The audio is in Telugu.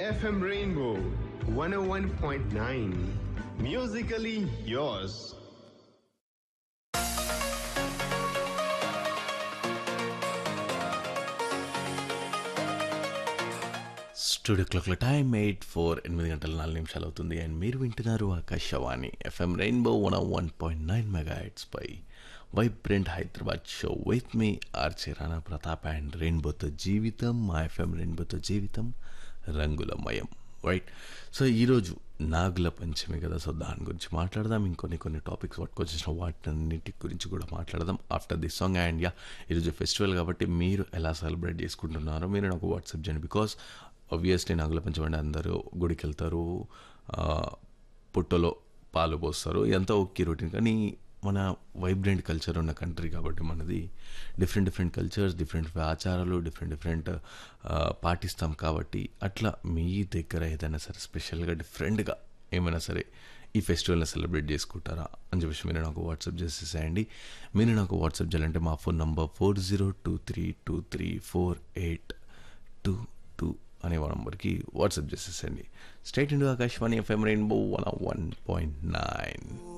FM Rainbow 101.9. Musically yours. Studio క్లాక్ల టైం ఎయిట్ ఫోర్ ఎనిమిది గంటల నాలుగు నిమిషాలు అవుతుంది అండ్ మీరు వింటున్నారు Akashvani FM Rainbow one one point nine మెగా పై vibrant Hyderabad show with me ఆర్చే రాణా ప్రతాప్ అండ్ రెయిన్బోతో జీవితం మా ఎఫ్ఎం రెయిన్బోతో జీవితం రంగులమయం రైట్ సో ఈరోజు నాగుల పంచమి కదా సో దాని గురించి మాట్లాడదాం ఇంకొన్ని కొన్ని టాపిక్స్ పట్టుకొచ్చేసిన వాటన్నిటి గురించి కూడా మాట్లాడదాం after this song and yeah ఈరోజు ఫెస్టివల్ కాబట్టి మీరు ఎలా సెలబ్రేట్ చేసుకుంటున్నారో మీరు నాకు వాట్సాప్ చేయండి బికాస్ ఆబ్వియస్లీ నాగుల పంచమి అంటే అందరూ గుడికి వెళ్తారు ఆ, పుట్టలో పాలు పోస్తారు ఇదంతా ఓకే రొటీన్ కానీ మన వైబ్రెంట్ కల్చర్ ఉన్న కంట్రీ కాబట్టి మనది డిఫరెంట్ డిఫరెంట్ కల్చర్స్ డిఫరెంట్ ఆచారాలు డిఫరెంట్ డిఫరెంట్ పాటిస్తాం కాబట్టి అట్లా మీ దగ్గర ఏదైనా సరే స్పెషల్గా డిఫరెంట్గా ఏమైనా సరే ఈ ఫెస్టివల్ని సెలబ్రేట్ చేసుకుంటారా అని చెప్పేసి మీరు నాకు వాట్సాప్ చేసేసేయండి మీరు నాకు వాట్సాప్ చేయాలంటే మా phone number four zero two three two three four eight two two అనే నంబర్కి వాట్సాప్ చేసేసండి state India Akashvani FM Rainbow one one point nine